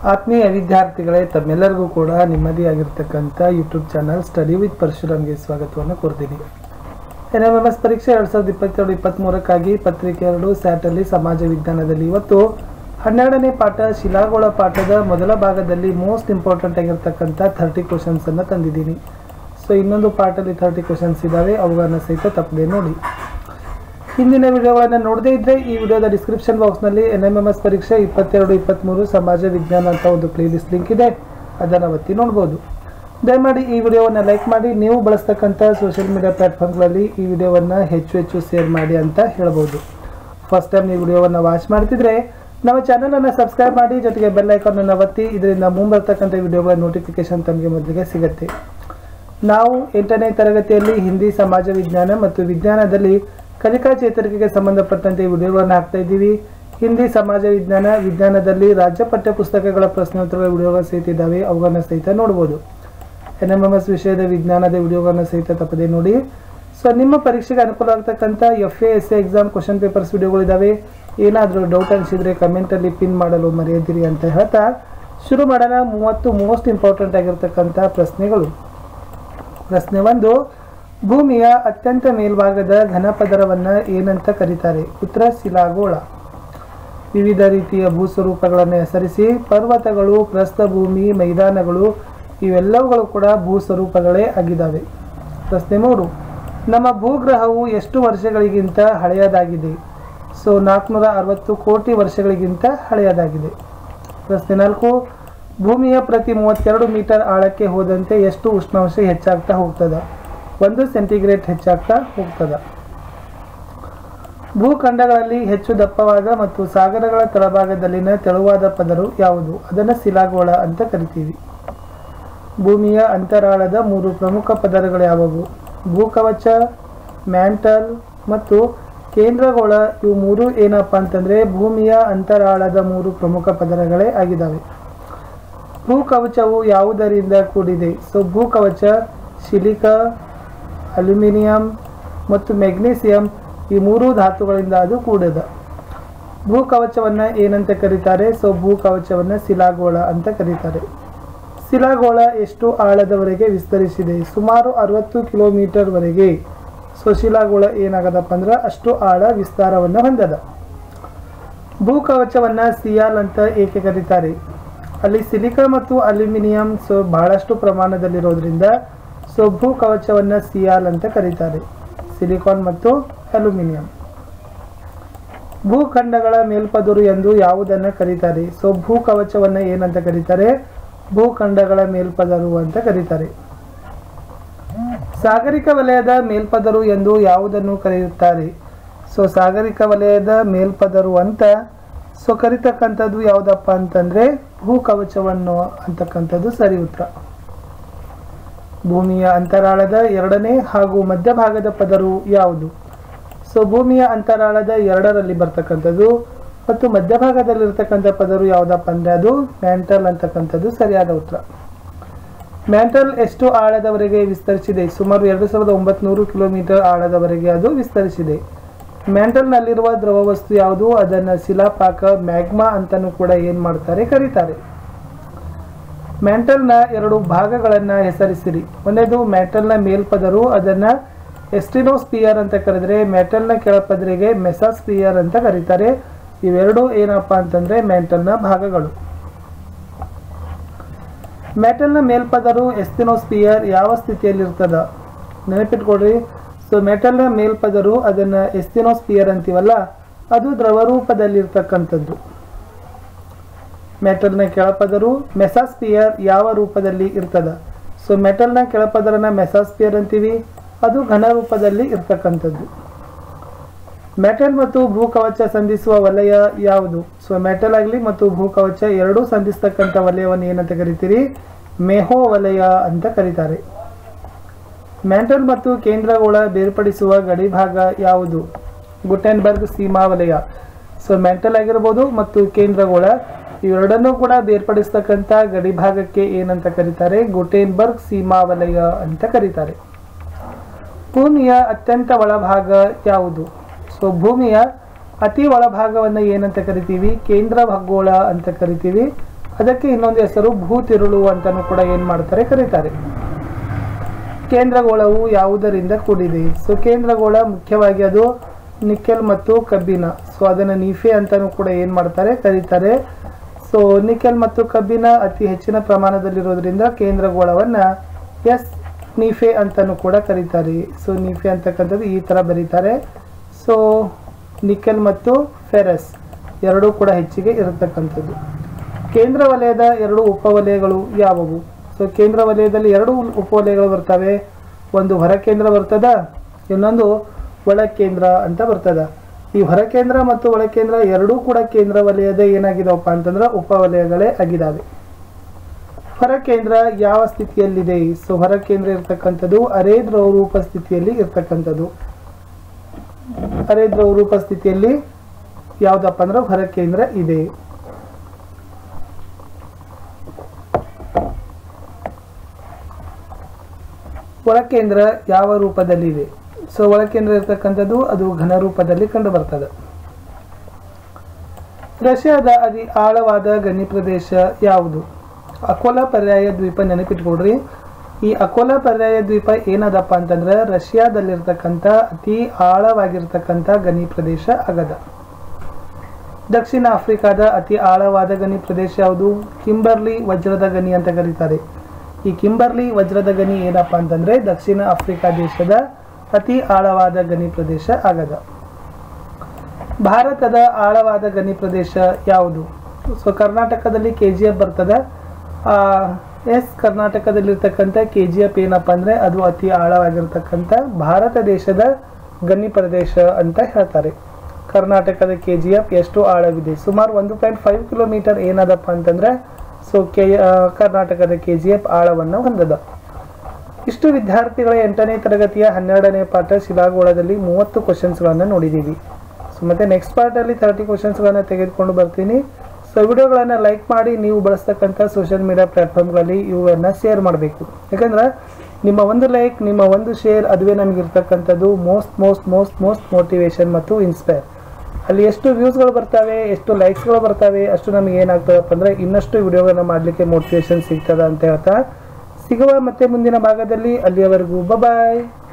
ಆತ್ಮೀಯ ವಿದ್ಯಾರ್ಥಿಗಳೇ ತಮ್ಮೆಲ್ಲರಿಗೂ ಕೂಡ ನಿಮ್ಮದೇ ಆಗಿರ್ತಕ್ಕಂಥ ಯೂಟ್ಯೂಬ್ ಚಾನಲ್ ಸ್ಟಡಿ ವಿತ್ ಪರಶುರಾಮ್ಗೆ ಸ್ವಾಗತವನ್ನು ಕೋರ್ತೀನಿ ಎನ್ ಎಮ್ ಎಮ್ ಎಸ್ ಪರೀಕ್ಷೆ ಎರಡು ಸಾವಿರದ ಇಪ್ಪತ್ತೆರಡು ಇಪ್ಪತ್ತ್ಮೂರಕ್ಕಾಗಿ ಪತ್ರಿಕೆ ಎರಡು ಸ್ಯಾಟಲ್ಲಿ ಸಮಾಜ ವಿಜ್ಞಾನದಲ್ಲಿ ಇವತ್ತು ಹನ್ನೆರಡನೇ ಪಾಠ ಶಿಲಾಗೋಳ ಪಾಠದ ಮೊದಲ ಭಾಗದಲ್ಲಿ ಮೋಸ್ಟ್ ಇಂಪಾರ್ಟೆಂಟ್ ಆಗಿರ್ತಕ್ಕಂಥ ಥರ್ಟಿ ಕ್ವಶನ್ಸನ್ನು ತಂದಿದ್ದೀನಿ ಸೊ ಇನ್ನೊಂದು ಪಾರ್ಟಲ್ಲಿ ಥರ್ಟಿ ಕ್ವಶನ್ಸ್ ಇದ್ದಾವೆ ಅವುಗಳನ್ನು ಸಹಿತ ತಪ್ಪದೆ ನೋಡಿ ಹಿಂದಿನ ವಿಡಿಯೋಗಳನ್ನು ನೋಡದೇ ಇದ್ದರೆ ಈ ವಿಡಿಯೋದ ಡಿಸ್ಕ್ರಿಪ್ಷನ್ ಬಾಕ್ಸ್ನಲ್ಲಿ ಎನ್ ಎಮ್ ಎಮ್ ಎಸ್ ಪರೀಕ್ಷೆ ಇಪ್ಪತ್ತೆರಡು ಇಪ್ಪತ್ತ್ಮೂರು ಸಮಾಜ ವಿಜ್ಞಾನ ಅಂತ ಒಂದು ಪ್ಲೇಲಿಸ್ಟ್ ಲಿಂಕ್ ಇದೆ ಅದನ್ನು ಒತ್ತಿ ನೋಡ್ಬೋದು ದಯಮಾಡಿ ಈ ವಿಡಿಯೋವನ್ನು ಲೈಕ್ ಮಾಡಿ ನೀವು ಬಳಸ್ತಕ್ಕಂಥ ಸೋಷಿಯಲ್ ಮೀಡಿಯಾ ಪ್ಲ್ಯಾಟ್ಫಾರ್ಮ್ಗಳಲ್ಲಿ ಈ ವಿಡಿಯೋವನ್ನು ಹೆಚ್ಚು ಹೆಚ್ಚು ಶೇರ್ ಮಾಡಿ ಅಂತ ಹೇಳ್ಬೋದು ಫಸ್ಟ್ ಟೈಮ್ ಈ ವಿಡಿಯೋವನ್ನು ವಾಚ್ ಮಾಡ್ತಿದ್ರೆ ನಮ್ಮ ಚಾನಲನ್ನು ಸಬ್ಸ್ಕ್ರೈಬ್ ಮಾಡಿ ಜೊತೆಗೆ ಬೆಲ್ ಐಕಾನನ್ನು ಒತ್ತಿ ಇದರಿಂದ ಮುಂಬರ್ತಕ್ಕಂಥ ವಿಡಿಯೋಗಳ ನೋಟಿಫಿಕೇಶನ್ ತಮಗೆ ಮೊದಲಿಗೆ ಸಿಗುತ್ತೆ ನಾವು ಎಂಟನೇ ತರಗತಿಯಲ್ಲಿ ಹಿಂದಿ ಸಮಾಜ ವಿಜ್ಞಾನ ಮತ್ತು ವಿಜ್ಞಾನದಲ್ಲಿ ಕಲಿಕಾ ಚೇತರಿಕೆಗೆ ಸಂಬಂಧಪಟ್ಟಂತೆ ವಿಡಿಯೋಗಳನ್ನು ಹಾಕ್ತಾ ಇದ್ದೀವಿ ಹಿಂದಿ ಸಮಾಜ ವಿಜ್ಞಾನ ವಿಜ್ಞಾನದಲ್ಲಿ ರಾಜ್ಯ ಪಠ್ಯ ಪುಸ್ತಕಗಳ ಪ್ರಶ್ನೋತ್ತರಗಳ ವಿಡಿಯೋಗಳು ಸಹಿತ ಇದ್ದಾವೆ ಅವುಗಳನ್ನು ಸಹಿತ ನೋಡ್ಬೋದು ಎನ್ ಎಮ್ ಎಮ್ ಎಸ್ ವಿಷಯದ ವಿಜ್ಞಾನದ ವಿಡಿಯೋಗಳನ್ನು ಸಹಿತ ತಪ್ಪದೆ ನೋಡಿ ಸೊ ನಿಮ್ಮ ಪರೀಕ್ಷೆಗೆ ಅನುಕೂಲ ಆಗ್ತಕ್ಕಂಥ F A S A exam question papers ವಿಡಿಯೋಗಳಿದ್ದಾವೆ ಏನಾದರೂ ಡೌಟ್ ಅನಿಸಿದರೆ ಕಮೆಂಟಲ್ಲಿ ಪಿನ್ ಮಾಡಲು ಮರೆಯದಿರಿ ಅಂತ ಹೇಳ್ತಾ ಶುರು ಮಾಡೋಣ ಮೂವತ್ತು ಮೋಸ್ಟ್ ಇಂಪಾರ್ಟೆಂಟ್ ಆಗಿರ್ತಕ್ಕಂಥ ಪ್ರಶ್ನೆಗಳು ಪ್ರಶ್ನೆ ಒಂದು ಭೂಮಿಯ ಅತ್ಯಂತ ಮೇಲ್ಭಾಗದ ಘನಪದರವನ್ನು ಏನಂತ ಕರೀತಾರೆ ಉತ್ತರ ಶಿಲಾಗೋಳ ವಿವಿಧ ರೀತಿಯ ಭೂಸ್ವರೂಪಗಳನ್ನು ಹೆಸರಿಸಿ ಪರ್ವತಗಳು ಪ್ರಸ್ಥಭೂಮಿ ಮೈದಾನಗಳು ಇವೆಲ್ಲವುಗಳು ಕೂಡ ಭೂಸ್ವರೂಪಗಳೇ ಆಗಿದ್ದಾವೆ ಪ್ರಶ್ನೆ ಮೂರು ನಮ್ಮ ಭೂಗ್ರಹವು ಎಷ್ಟು ವರ್ಷಗಳಿಗಿಂತ ಹಳೆಯದಾಗಿದೆ ಸೊ ನಾಲ್ಕುನೂರ ಅರವತ್ತು ಕೋಟಿ ವರ್ಷಗಳಿಗಿಂತ ಹಳೆಯದಾಗಿದೆ ಪ್ರಶ್ನೆ ನಾಲ್ಕು ಭೂಮಿಯ ಪ್ರತಿ ಮೂವತ್ತೆರಡು ಮೀಟರ್ ಆಳಕ್ಕೆ ಹೋದಂತೆ ಎಷ್ಟು ಉಷ್ಣಾಂಶ ಹೆಚ್ಚಾಗ್ತಾ ಹೋಗ್ತದ ಒಂದು ಸೆಂಟಿಗ್ರೇಡ್ ಹೆಚ್ಚಾಗ್ತಾ ಹೋಗ್ತದ ಭೂಖಂಡಗಳಲ್ಲಿ ಹೆಚ್ಚು ದಪ್ಪವಾದ ಮತ್ತು ಸಾಗರಗಳ ತಳಭಾಗದಲ್ಲಿನ ತೆಳುವಾದ ಪದರು ಯಾವುದು ಅದನ್ನು ಶಿಲಾಗೋಳ ಅಂತ ಕರಿತೀವಿ ಭೂಮಿಯ ಅಂತರಾಳದ ಮೂರು ಪ್ರಮುಖ ಪದರಗಳು ಯಾವುವು ಭೂಕವಚ ಮ್ಯಾಂಟಲ್ ಮತ್ತು ಕೇಂದ್ರಗೋಳ ಇವು ಮೂರು ಏನಪ್ಪ ಅಂತಂದರೆ ಭೂಮಿಯ ಅಂತರಾಳದ ಮೂರು ಪ್ರಮುಖ ಪದರಗಳೇ ಆಗಿದ್ದಾವೆ ಭೂಕವಚವು ಯಾವುದರಿಂದ ಕೂಡಿದೆ ಸೊ ಭೂಕವಚ ಸಿಲಿಕ ಅಲ್ಯೂಮಿನಿಯಂ ಮತ್ತು ಮೆಗ್ನೀಸಿಯಂ ಈ ಮೂರು ಧಾತುಗಳಿಂದ ಅದು ಕೂಡಿದ ಭೂಕವಚವನ್ನು ಏನಂತ ಕರೀತಾರೆ ಸೊ ಭೂಕವಚವನ್ನು ಶಿಲಾಗೋಳ ಅಂತ ಕರೀತಾರೆ ಶಿಲಾಗೋಳ ಎಷ್ಟು ಆಳದವರೆಗೆ ವಿಸ್ತರಿಸಿದೆ ಸುಮಾರು ಅರವತ್ತು ಕಿಲೋಮೀಟರ್ವರೆಗೆ ಸೊ ಶಿಲಾಗೋಳ ಏನಾಗದಪ್ಪ ಅಂದ್ರೆ ಅಷ್ಟು ಆಳ ವಿಸ್ತಾರವನ್ನು ಹೊಂದದ ಭೂಕವಚವನ್ನು ಸಿಯಾಲ್ ಅಂತ ಏಕೆ ಕರೀತಾರೆ ಅಲ್ಲಿ ಸಿಲಿಕಾ ಮತ್ತು ಅಲ್ಯೂಮಿನಿಯಂ ಸೊ ಬಹಳಷ್ಟು ಪ್ರಮಾಣದಲ್ಲಿರೋದ್ರಿಂದ ಸೊ ಭೂಕವಚವನ್ನು ಸಿಯಾಲ್ ಅಂತ ಕರೀತಾರೆ ಸಿಲಿಕಾನ್ ಮತ್ತು ಅಲ್ಯೂಮಿನಿಯಂ ಭೂಖಂಡಗಳ ಮೇಲ್ಪದರು ಎಂದು ಯಾವುದನ್ನು ಕರೀತಾರೆ ಸೊ ಭೂಕವಚವನ್ನು ಏನಂತ ಕರೀತಾರೆ ಭೂಖಂಡಗಳ ಮೇಲ್ಪದರು ಅಂತ ಕರೀತಾರೆ ಸಾಗರಿಕ ವಲಯದ ಮೇಲ್ಪದರು ಎಂದು ಯಾವುದನ್ನು ಕರೆಯುತ್ತಾರೆ ಸೊ ಸಾಗರಿಕ ವಲಯದ ಮೇಲ್ಪದರು ಅಂತ ಸೊ ಕರಿತಕ್ಕಂಥದ್ದು ಯಾವುದಪ್ಪ ಅಂತಂದರೆ ಭೂಕವಚವನ್ನು ಅಂತಕ್ಕಂಥದ್ದು ಸರಿ ಉತ್ತರ ಭೂಮಿಯ ಅಂತರಾಳದ ಎರಡನೇ ಹಾಗೂ ಮಧ್ಯಭಾಗದ ಪದರು ಯಾವುದು ಸೊ ಭೂಮಿಯ ಅಂತರಾಳದ ಎರಡರಲ್ಲಿ ಬರ್ತಕ್ಕಂಥದ್ದು ಮತ್ತು ಮಧ್ಯಭಾಗದಲ್ಲಿರ್ತಕ್ಕಂಥ ಪದರು ಯಾವುದಪ್ಪ ಅಂದರೆ ಅದು ಮ್ಯಾಂಟಲ್ ಅಂತಕ್ಕಂಥದ್ದು ಸರಿಯಾದ ಉತ್ತರ ಮ್ಯಾಂಟಲ್ ಎಷ್ಟು ಆಳದವರೆಗೆ ವಿಸ್ತರಿಸಿದೆ ಸುಮಾರು ಎರಡು ಸಾವಿರದ ಒಂಬತ್ನೂರು ಕಿಲೋಮೀಟರ್ ಆಳದವರೆಗೆ ಅದು ವಿಸ್ತರಿಸಿದೆ ಮ್ಯಾಂಟಲ್ನಲ್ಲಿರುವ ದ್ರವ ವಸ್ತು ಯಾವುದು ಅದನ್ನು ಶಿಲಾಪಾಕ ಮ್ಯಾಗ್ಮಾ ಅಂತಲೂ ಕೂಡ ಏನು ಮಾಡ್ತಾರೆ ಕರೀತಾರೆ ಮ್ಯಾಂಟಲ್ನ ಎರಡು ಭಾಗಗಳನ್ನು ಹೆಸರಿಸಿರಿ ಒಂದೇದು ಮ್ಯಾಟಲ್ನ ಮೇಲ್ಪದರು ಅದನ್ನು ಎಸ್ಟಿನೋಸ್ಪಿಯರ್ ಅಂತ ಕರೆದರೆ ಮ್ಯಾಟಲ್ನ ಕೆಳಪದರಿಗೆ ಮೆಸಾಸ್ಪಿಯರ್ ಅಂತ ಕರೀತಾರೆ ಇವೆರಡು ಏನಪ್ಪ ಅಂತಂದರೆ ಮ್ಯಾಂಟಲ್ನ ಭಾಗಗಳು ಮೆಟಲ್ನ ಮೇಲ್ಪದರು ಎಸ್ತಿನೋಸ್ಪಿಯರ್ ಯಾವ ಸ್ಥಿತಿಯಲ್ಲಿರ್ತದ ನೆನಪಿಟ್ಕೊಡ್ರಿ ಸೊ ಮೆಟಲ್ನ ಮೇಲ್ಪದರು ಅದನ್ನು ಎಸ್ತಿನೋಸ್ಪಿಯರ್ ಅಂತೀವಲ್ಲ ಅದು ದ್ರವರೂಪದಲ್ಲಿರ್ತಕ್ಕಂಥದ್ದು ಮೆಟಲ್ನ ಕೆಳಪದರು ಮೆಸಾಸ್ಪಿಯರ್ ಯಾವ ರೂಪದಲ್ಲಿ ಇರ್ತದ ಸೊ ಮೆಟಲ್ನ ಕೆಳಪದರನ ಮೆಸಾಸ್ಪಿಯರ್ ಅಂತೀವಿ ಅದು ಘನ ರೂಪದಲ್ಲಿ ಇರ್ತಕ್ಕಂಥದ್ದು ಮೆಟಲ್ ಮತ್ತು ಭೂಕವಚ ಸಂಧಿಸುವ ವಲಯ ಯಾವುದು ಸೊ ಮೆಟಲ್ ಆಗಲಿ ಮತ್ತು ಭೂಕವಚ ಎರಡೂ ಸಂಧಿಸ್ತಕ್ಕಂಥ ವಲಯವನ್ನು ಏನಂತ ಕರಿತೀರಿ ಮೆಹೋ ವಲಯ ಅಂತ ಕರೀತಾರೆ ಮ್ಯಾಂಟಲ್ ಮತ್ತು ಕೇಂದ್ರಗೋಳ ಬೇರ್ಪಡಿಸುವ ಗಡಿಭಾಗ ಯಾವುದು ಗುಟೆನ್ಬರ್ಗ್ ಸೀಮಾ ವಲಯ ಸೊ ಮ್ಯಾಂಟಲ್ ಆಗಿರ್ಬೋದು ಮತ್ತು ಕೇಂದ್ರಗೋಳ ಇವೆರಡನ್ನೂ ಕೂಡ ಬೇರ್ಪಡಿಸ್ತಕ್ಕಂಥ ಗಡಿಭಾಗಕ್ಕೆ ಏನಂತ ಕರೀತಾರೆ ಗುಟೇನ್ಬರ್ಗ್ ಸೀಮಾ ವಲಯ ಅಂತ ಕರೀತಾರೆ ಭೂಮಿಯ ಅತ್ಯಂತ ಒಳಭಾಗ ಯಾವುದು ಸೊ ಭೂಮಿಯ ಅತಿ ಒಳಭಾಗವನ್ನು ಏನಂತ ಕರಿತೀವಿ ಕೇಂದ್ರ ಭಗ್ಗೋಳ ಅಂತ ಕರಿತೀವಿ ಅದಕ್ಕೆ ಇನ್ನೊಂದು ಹೆಸರು ಭೂತಿರುಳು ಅಂತಾನು ಕೂಡ ಏನ್ ಮಾಡ್ತಾರೆ ಕರೀತಾರೆ ಕೇಂದ್ರಗೋಳವು ಯಾವುದರಿಂದ ಕೂಡಿದೆ ಸೊ ಕೇಂದ್ರಗೋಳ ಮುಖ್ಯವಾಗಿ ಅದು ನಿಕೆಲ್ ಮತ್ತು ಕಬ್ಬಿಣ ಸೊ ಅದನ್ನ ನೀಫೆ ಅಂತಾನು ಕೂಡ ಏನ್ ಮಾಡ್ತಾರೆ ಕರೀತಾರೆ ಸೊ ನಿಕೆಲ್ ಮತ್ತು ಕಬ್ಬಿಣ ಅತಿ ಹೆಚ್ಚಿನ ಪ್ರಮಾಣದಲ್ಲಿರೋದ್ರಿಂದ ಕೇಂದ್ರಗೋಳವನ್ನ ಎಸ್ ನೀಫೆ ಅಂತಾನು ಕೂಡ ಕರೀತಾರೆ ಸೊ ನೀಫೆ ಅಂತಕ್ಕಂಥದ್ದು ಈ ತರ ಬರೀತಾರೆ ಸೊ ನಿಕೆಲ್ ಮತ್ತು ಫೆರಸ್ ಎರಡೂ ಕೂಡ ಹೆಚ್ಚಿಗೆ ಇರತಕ್ಕಂಥದ್ದು ಕೇಂದ್ರ ವಲಯದ ಎರಡು ಉಪವಲಯಗಳು ಯಾವುವು ಸೊ ಕೇಂದ್ರ ವಲಯದಲ್ಲಿ ಎರಡು ಉಪವಲಯಗಳು ಬರ್ತವೆ ಒಂದು ಹೊರ ಕೇಂದ್ರ ಬರ್ತದ ಇನ್ನೊಂದು ಒಳ ಕೇಂದ್ರ ಅಂತ ಬರ್ತದ ಈ ಹೊರ ಕೇಂದ್ರ ಮತ್ತು ಒಳ ಕೇಂದ್ರ ಎರಡೂ ಕೂಡ ಕೇಂದ್ರ ವಲಯದ ಏನಾಗಿದಾವಪ್ಪ ಅಂತಂದ್ರೆ ಉಪವಲಯಗಳೇ ಆಗಿದಾವೆ ಹೊರ ಕೇಂದ್ರ ಯಾವ ಸ್ಥಿತಿಯಲ್ಲಿದೆ ಸೊ ಹೊರ ಕೇಂದ್ರ ಇರ್ತಕ್ಕಂಥದ್ದು ಅರೆ ದ್ರವರೂಪ ಸ್ಥಿತಿಯಲ್ಲಿ ಇರ್ತಕ್ಕಂಥದ್ದು ಅರೆ ದ್ರವರೂಪ ಸ್ಥಿತಿಯಲ್ಲಿ ಯಾವ್ದಪ್ಪ ಅಂದ್ರೆ ಹೊರ ಕೇಂದ್ರ ಇದೆ ಒಳಕೇಂದ್ರ ಯಾವ ರೂಪದಲ್ಲಿದೆ ಸೊ ಒಳಕೇಂದ್ರ ಇರ್ತಕ್ಕಂಥದ್ದು ಅದು ಘನ ರೂಪದಲ್ಲಿ ಕಂಡು ಬರ್ತದೆ ರಷ್ಯಾದ ಅತಿ ಆಳವಾದ ಗಣಿ ಪ್ರದೇಶ ಯಾವುದು ಅಕೋಲಾ ಪರ್ಯಾಯ ದ್ವೀಪ ನೆನಪಿಟ್ಕೊಡ್ರಿ ಈ ಅಕೋಲಾ ಪರ್ಯಾಯ ದ್ವೀಪ ಏನದಪ್ಪ ಅಂತಂದ್ರೆ ರಷ್ಯಾದಲ್ಲಿರ್ತಕ್ಕಂಥ ಅತಿ ಆಳವಾಗಿರ್ತಕ್ಕಂಥ ಗಣಿ ಪ್ರದೇಶ ಆಗದ ದಕ್ಷಿಣ ಆಫ್ರಿಕಾದ ಅತಿ ಆಳವಾದ ಗಣಿ ಪ್ರದೇಶ ಯಾವುದು ಕಿಂಬರ್ಲಿ ವಜ್ರದ ಗಣಿ ಅಂತ ಕರೀತಾರೆ ಈ ಕಿಂಬರ್ಲಿ ವಜ್ರದ ಗಣಿ ಏನಪ್ಪಾ ಅಂತಂದ್ರೆ ದಕ್ಷಿಣ ಆಫ್ರಿಕಾ ದೇಶದ ಅತಿ ಆಳವಾದ ಗಣಿ ಪ್ರದೇಶ ಆಗದ ಭಾರತದ ಆಳವಾದ ಗಣಿ ಪ್ರದೇಶ ಯಾವುದು ಸೊ ಕರ್ನಾಟಕದಲ್ಲಿ ಕೆ ಜಿ ಎಫ್ ಬರ್ತದ ಎಸ್ ಕರ್ನಾಟಕದಲ್ಲಿರ್ತಕ್ಕಂಥ ಕೆ ಜಿ ಎಫ್ ಏನಪ್ಪ ಅಂದ್ರೆ ಅದು ಅತಿ ಆಳವಾಗಿರ್ತಕ್ಕಂಥ ಭಾರತ ದೇಶದ ಗಣಿ ಪ್ರದೇಶ ಅಂತ ಹೇಳ್ತಾರೆ ಕರ್ನಾಟಕದ ಕೆ ಜಿ ಎಫ್ ಎಷ್ಟು ಆಳವಿದೆ ಸುಮಾರು ಒಂದು ಪಾಯಿಂಟ್ ಫೈವ್ ಕಿಲೋಮೀಟರ್ ಏನದಪ್ಪ ಅಂತಂದ್ರೆ ಸೊ ಕೆ ಕರ್ನಾಟಕದ ಕೆ ಜಿ ಎಫ್ ಆಳವನ್ನು ಹೊಂದದ ಇಷ್ಟು ವಿದ್ಯಾರ್ಥಿಗಳ ಎಂಟನೇ ತರಗತಿಯ ಹನ್ನೆರಡನೇ ಪಾಠ ಶಿಲಾಗೋಳದಲ್ಲಿ ಮೂವತ್ತು ಕ್ವಶನ್ಸ್ಗಳನ್ನು ನೋಡಿದ್ದೀವಿ ಸೊ ಮತ್ತೆ ನೆಕ್ಸ್ಟ್ ಪಾರ್ಟಲ್ಲಿ ತರ್ಟಿ ಕ್ವಶನ್ಸ್ಗಳನ್ನು ತೆಗೆದುಕೊಂಡು ಬರ್ತೀನಿ ಸೊ ವಿಡಿಯೋಗಳನ್ನು ಲೈಕ್ ಮಾಡಿ ನೀವು ಬಳಸ್ತಕ್ಕಂಥ ಸೋಷಿಯಲ್ ಮೀಡಿಯಾ ಪ್ಲಾಟ್ಫಾರ್ಮ್ಗಳಲ್ಲಿ ಇವುಗಳನ್ನು ಶೇರ್ ಮಾಡಬೇಕು ಯಾಕಂದ್ರೆ ನಿಮ್ಮ ಒಂದು ಲೈಕ್ ನಿಮ್ಮ ಒಂದು ಶೇರ್ ಅದುವೇ ನಮಗಿರ್ತಕ್ಕಂಥದ್ದು most most most most motivation ಮತ್ತು ಇನ್ಸ್ಪೈರ್ ಅಲ್ಲಿ ಎಷ್ಟು ವ್ಯೂಸ್ಗಳು ಬರ್ತವೆ ಎಷ್ಟು ಲೈಕ್ಸ್ಗಳು ಬರ್ತವೆ ಅಷ್ಟು ನಮಗೆ ಏನಾಗ್ತದಪ್ಪ ಅಂದರೆ ಇನ್ನಷ್ಟು ವಿಡಿಯೋಗಳನ್ನ ಮಾಡಲಿಕ್ಕೆ ಮೋಟಿವೇಶನ್ ಸಿಗ್ತದ ಅಂತ ಹೇಳ್ತಾ ಸಿಗುವ ಮತ್ತೆ ಮುಂದಿನ ಭಾಗದಲ್ಲಿ ಅಲ್ಲಿಯವರೆಗೂ ಬಾಯ್